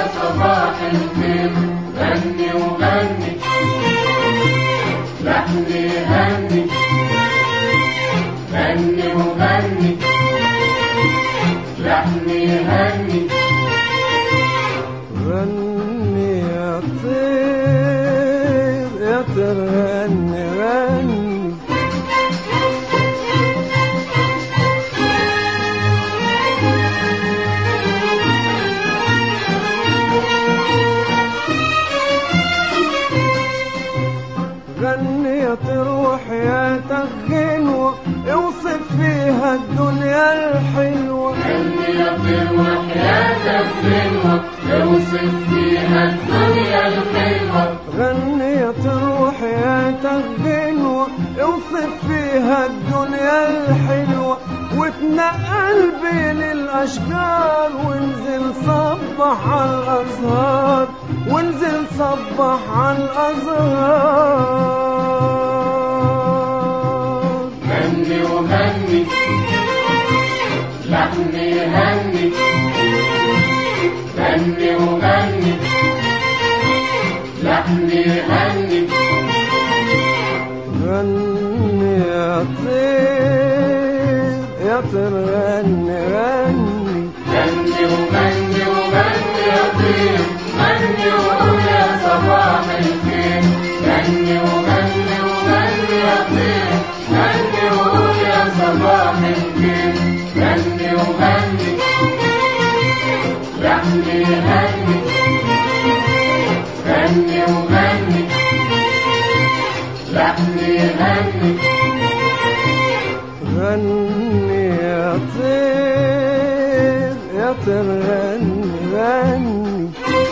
صباح الخير غني وغني لحني هني غني وغني لحني هني غني يا طير يا طير غني غني غني يا طير وحياتك غنوة اوصف فيها الدنيا الحلوة غني يا طير وحياتك غنوة اوصف فيها الدنيا الحلوة غني يا طير حياتك غنوة اوصف فيها الدنيا الحلوة وتنقل بين الأشجار وانزل صبح على الأزهار وانزل صبح على الأزهار غني وهني لحني هني غني وغني لحني هني غني يا طير يا طير غني غني غني وغني وغني يا طير غني وقول يا صباح الخير غني وغني وغني يا طير غني وقول يا صباح الخير غني وغني لحني هني غني وغني لحني هني غني يا طير يا طير غني غني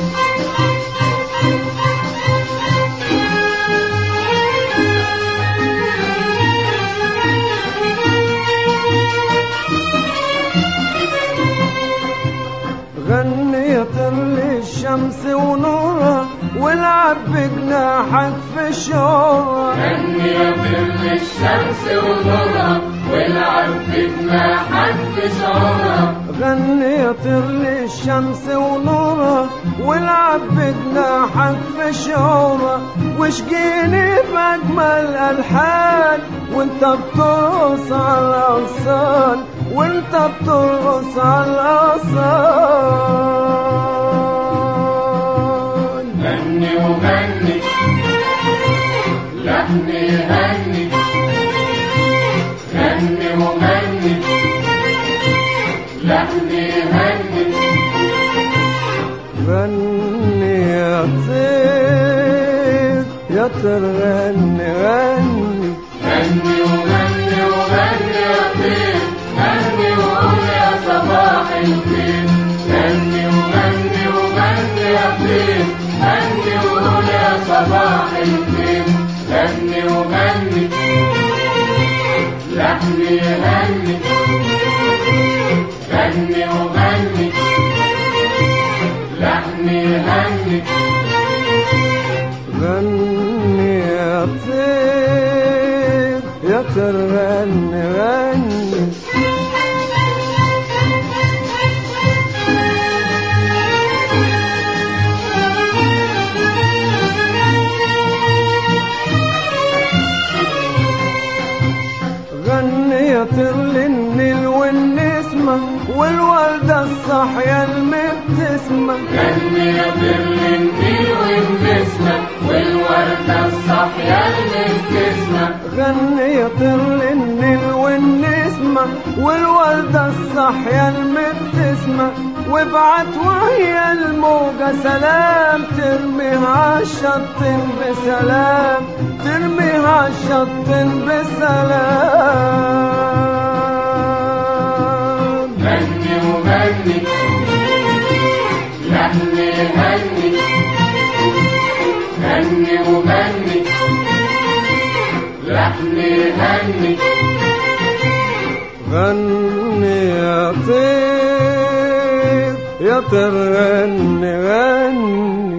غني يا طير للشمس ونورها والعب بجناحك في شورها غني يا طير الشمس ونورها والعب بجناحك في شعورها غني يا طير للشمس ونورها والعب بجناحك في شعورها واشجيني بأجمل ألحان وانت بترقص على الأغصان وانت بترقص على الأغصان غني وغني لحني هني غني وغني لحني هني غني يا طير يا طير غني غني غني وغني وغني يا طير غني وقول يا صباح الخير غني وغني وغني يا طير غني وقول يا صباح الخير غني وغني لحني هني غني وغني لحني هني غني يا طير يا طير غني غني غني يا طير للنيل والنسمة والوردة الصاحية المبتسمة غني يا ظل النيل والنسمة والوردة الصاحية المبتسمة غني يا طير للنيل والنسمة والوردة الصاحية المبتسمة وابعت وهي الموجة سلام ترميها عالشط بسلام ترميها عالشط بسلام غني وغني لحني هني غني وغني لحني هني غني يا طير يا طير غني غني